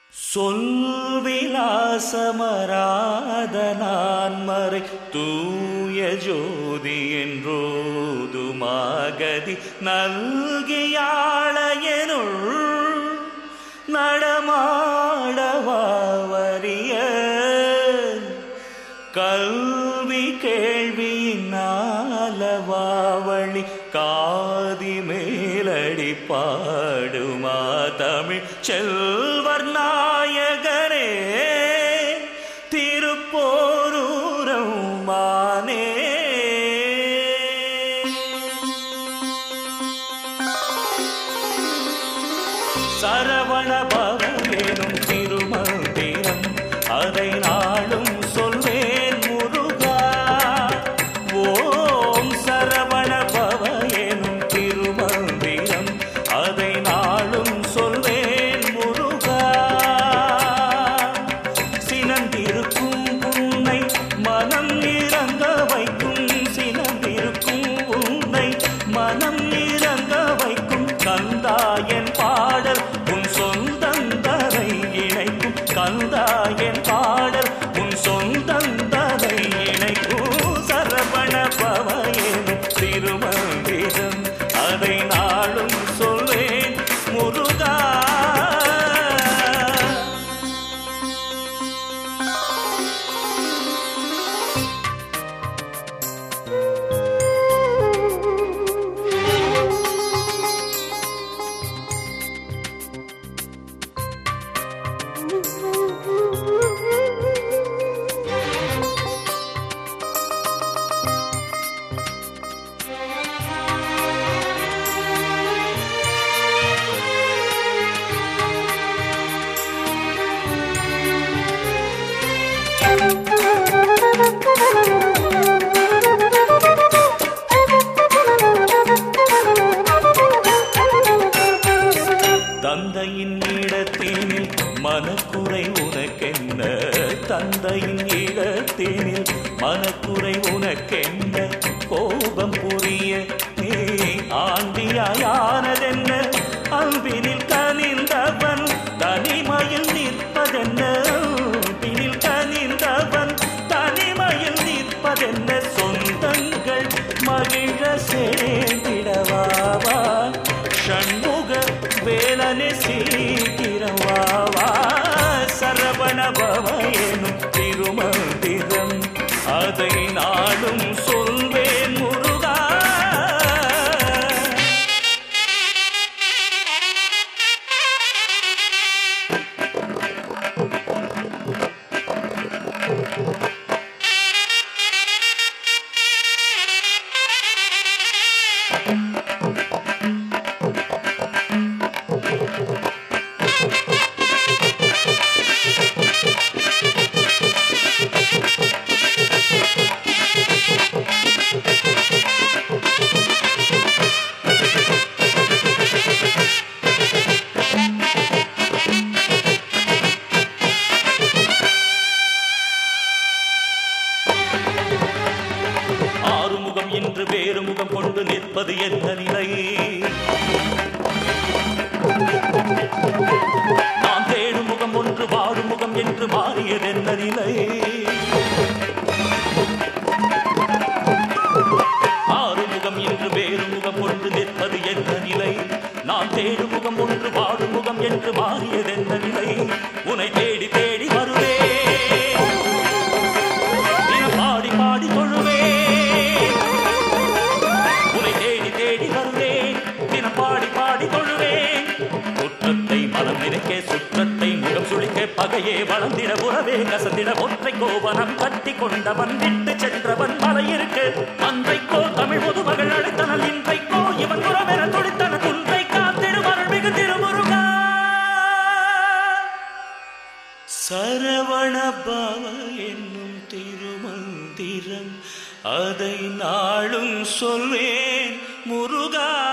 சொல்விலாசமராத நான்மறை தூய ஜோதி என்றோதுமாகதி நல்கியாளையனுள் நடமாடவாவரிய கல்வி கேள்வியினாலவாவழி காதி மேலடி பாடுமா தமிழ் செல்வர் நாயகரே திருப்போரூரம் மானே சரவண பவனும் திருமந்திரம் அதை நாளும் சொல்வேன் முருகா ஓம் சரவண பவ எனும் திருமந்திரம் அதை நாளும் சொல்வேன் முருகா சினந்திருக்கும் உன்னை மனம் இறங்க வைக்கும் சினந்திருக்கும் உன்னை மனம் இறங்க வைக்கும் கந்தாயன் பாடல் உன் சொந்தந்தரை இணைக்கும் கந்தாயன் பாடல் உன் சொந்தந்தரை இணைக்கும் சரவண பவயனும் திருமந்திரம் அதை நாளும் சொல்வேன் முருகா தந்தையின் இடத்தினில் மனக்குறை உனக்கென்ன தந்தையின் இடத்தினில் மனக்குறை உனக்கென்ன கோபம் புரிய நீ ஆண்டியாயானதென்ன அன்பினில் கனிந்தவன் தனிமையில் நிற்பதென்ன அன்பினில் கனிந்தவன் தனிமையில் நிற்பதென்ன சொந்தங்கள் மகிழ சேர்ந்திடவாவா ஷண்முக வேலனை சீக்கிரவாவா சரவண பவயனும் திருமந்திரம் அதை நாளும் சொல்வேன் முருகா ஆறுமுகம் என்று வேறு முகம் கொண்டு நிற்பது எந்த நிலை நான் தேடும் முகம் ஒன்று வாடும் முகம் என்று மாறியது எந்த நிலை ஆறுமுகம் என்று வேறு முகம் கொண்டு நிற்பது எந்த நிலை நான் தேடும் முகம் ஒன்று வாடும் முகம் என்று மாறியது எந்த நிலை உன்னை தேடி தேடி வருவேன் தினம் பாடி பாடி தொழுவேன் உன்னை தேடி தேடி வருவேன் தினம் பாடி பாடி தொழுவேன் குற்றத்தை மனம் நினைக்க சுற்றத்தை முகம் சுழிக்க பகையே வளர்ந்திட உறவே கசந்திட ஒற்றை கோவனம் கட்டி கொண்டவன் விட்டு சென்றவன் மலையிருக்கு அன்றைக்கோ தமிழ் முதுமகள் அழைத்தனல் இன்றைக்கோ இவன் புறமென துடித்தன துன்றை காத்திடும் அருள்மிகு திருமுருகா சரவண பவ என்னும் திருமந்திரம் அதை நாளும் சொல்வேன் முருகா